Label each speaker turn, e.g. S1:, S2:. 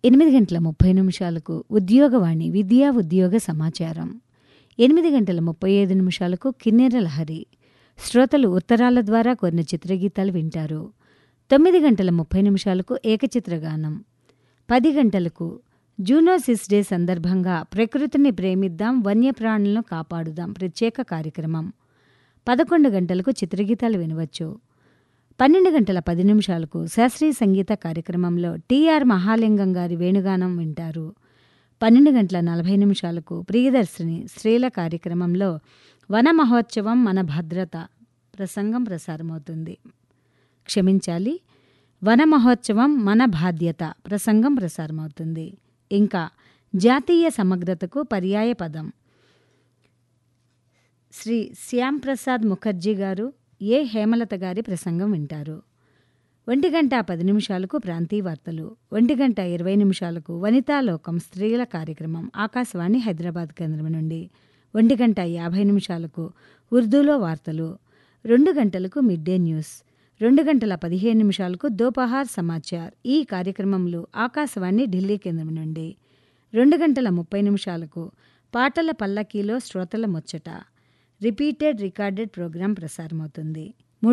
S1: ఎనిమిది గంటల ముప్పై నిమిషాలకు ఉద్యోగవాణి విద్యా ఉద్యోగ సమాచారం ఎనిమిది గంటల ముప్పై ఐదు నిమిషాలకు కిన్నెర లహరి శ్రోతలు ఉత్తరాల ద్వారా కోరిన చిత్రగీతాలు వింటారు తొమ్మిది గంటల ముప్పై నిమిషాలకు ఏకచిత్రగానం పది గంటలకు జూనోసిస్ డే సందర్భంగా ప్రకృతిని ప్రేమిద్దాం వన్యప్రాణులను కాపాడుదాం ప్రత్యేక కార్యక్రమం పదకొండు గంటలకు చిత్రగీతాలు వినవచ్చు పన్నెండు గంటల పది నిమిషాలకు శాస్త్రీయ సంగీత కార్యక్రమంలో టీఆర్ మహాలింగం గారి వేణుగానం వింటారు పన్నెండు గంటల నలభై నిమిషాలకు ప్రియదర్శిని స్త్రీల కార్యక్రమంలో వన మహోత్సవం మన భద్రత ప్రసంగం ప్రసారమవుతుంది క్షమించాలి వన మహోత్సవం మన బాధ్యత ప్రసంగం ప్రసారమవుతుంది ఇంకా జాతీయ సమగ్రతకు పర్యాయ పదం శ్రీ శ్యామ్ ప్రసాద్ ముఖర్జీ గారు ఏ హేమలత గారి ప్రసంగం వింటారు ఒంటి గంట పది నిమిషాలకు ప్రాంతీయ వార్తలు ఒంటి గంట ఇరవై నిమిషాలకు వనితాలోకం స్త్రీల కార్యక్రమం ఆకాశవాణి హైదరాబాద్ కేంద్రం నుండి ఒంటి గంట యాభై నిమిషాలకు ఉర్దూలో వార్తలు రెండు గంటలకు మిడ్ డే న్యూస్ రెండు గంటల పదిహేను నిమిషాలకు దోపహార్ సమాచార్ ఈ కార్యక్రమంలో ఆకాశవాణి ఢిల్లీ కేంద్రం నుండి రెండు గంటల ముప్పై నిమిషాలకు పాటల పల్లకీలో శ్రోతల ముచ్చట రిపీటెడ్ రికార్డెడ్ ప్రోగ్రాం ప్రసారమవుతుంది